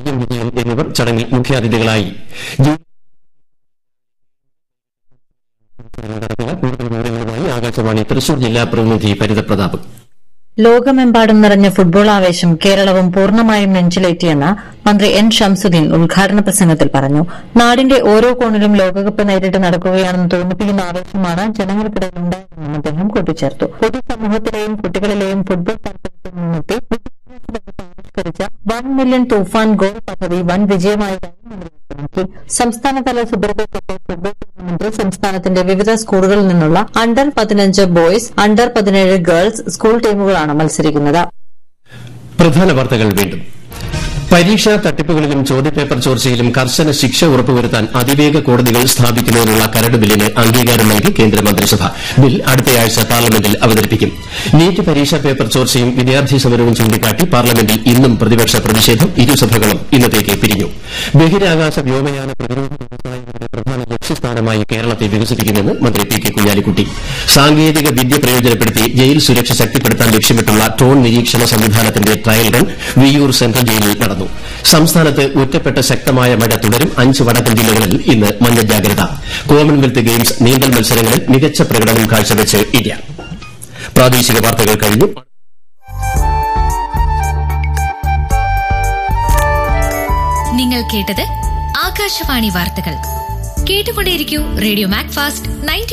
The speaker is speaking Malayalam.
എം വിജയൻ എന്നിവർ ചടങ്ങിൽ മുഖ്യാതിഥികളായി ജൂലൈ നടത്തുക കൂടുതൽ വിവരങ്ങളുമായി ആകാശവാണി തൃശൂർ ജില്ലാ പ്രതിനിധി പരിത പ്രതാപ് ലോകമെമ്പാടും നിറഞ്ഞ ഫുട്ബോൾ ആവേശം കേരളവും പൂർണ്ണമായും നെഞ്ചിലേറ്റിയെന്ന് മന്ത്രി എൻ ഷംസുദ്ദീൻ ഉദ്ഘാടന പ്രസംഗത്തിൽ പറഞ്ഞു നാടിന്റെ ഓരോ കോണിലും ലോകകപ്പ് നേരിട്ട് നടക്കുകയാണെന്ന് തോന്നിപ്പിക്കുന്ന ആവേശമാണ് ജനങ്ങൾക്കിടയിൽ ഉണ്ടായതെന്നും അദ്ദേഹം കൂട്ടിച്ചേർത്തു പൊതുസമൂഹത്തിലെയും കുട്ടികളിലെയും ഫുട്ബോൾ താൽപര്യത്തിൽ മുൻനിർത്തി വിദ്യാഭ്യാസ രംഗത്ത് ആവിഷ്കരിച്ച വൺ മില്യൺ തൂഫാൻ ഗോൾ പദ്ധതി വൻ വിജയമായതായി മന്ത്രി വ്യക്തമാക്കി സംസ്ഥാനതല സുബ്രത കപ്പ് ഫുട്ബോൾ ടൂർണമെന്റിൽ സംസ്ഥാനത്തിന്റെ വിവിധ സ്കൂളുകളിൽ നിന്നുള്ള അണ്ടർ പതിനഞ്ച് ബോയ്സ് അണ്ടർ പതിനേഴ് ഗേൾസ് സ്കൂൾ ടീമുകളാണ് മത്സരിക്കുന്നത് പ്രധാന വാർത്തകൾ വീണ്ടും പരീക്ഷാ തട്ടിപ്പുകളിലും ചോദ്യപേപ്പർ ചോർച്ചയിലും കർശന ശിക്ഷ ഉറപ്പുവരുത്താൻ അതിവേഗ കോടതികൾ സ്ഥാപിക്കുന്നതിനുള്ള കരട് ബില്ലിന് അംഗീകാരം നൽകി കേന്ദ്രമന്ത്രിസഭ ബിൽ അടുത്തയാഴ്ച പാർലമെന്റിൽ അവതരിപ്പിക്കും നീറ്റ് പരീക്ഷാ പേപ്പർ ചോർച്ചയും വിദ്യാർത്ഥി സമരവും ചൂണ്ടിക്കാട്ടി പാർലമെന്റിൽ ഇന്നും പ്രതിപക്ഷ പ്രതിഷേധം ഇരുസഭകളും ഇന്നത്തേക്ക് പിരിഞ്ഞു ബഹിരാകാശ വ്യോമയാന പ്രതിരോധ വ്യവസായികളുടെ പ്രധാന ലക്ഷ്യസ്ഥാനമായി കേരളത്തെ വികസിപ്പിക്കുമെന്ന് മന്ത്രി പി കെ കുഞ്ഞാലിക്കുട്ടി സാങ്കേതിക വിദ്യ പ്രയോജനപ്പെടുത്തി ജയിൽ സുരക്ഷ ശക്തിപ്പെടുത്താൻ ലക്ഷ്യമിട്ടുള്ള ഡ്രോൺ നിരീക്ഷണ സംവിധാനത്തിന്റെ ട്രയൽ റൺ വിയ്യൂർ സെൻട്രൽ ജയിലിൽ നടന്നു സംസ്ഥാനത്ത് ഒറ്റപ്പെട്ട ശക്തമായ മഴ തുടരും അഞ്ച് വടക്കൻ ജില്ലകളിൽ ഇന്ന് മഞ്ഞ ജാഗ്രത കോമൺവെൽത്ത് ഗെയിംസ് നീന്തൽ മത്സരങ്ങളിൽ മികച്ച പ്രകടനം കാഴ്ചവെച്ച് ഇന്ത്യ പ്രാദേശിക വാർത്തകൾ കഴിഞ്ഞു നിങ്ങൾ കേട്ടത് ആകാശവാണി വാർത്തകൾ കേട്ടുകൊണ്ടേയിരിക്കൂ റേഡിയോ മാക് ഫാസ്റ്റ് നയൻറ്റി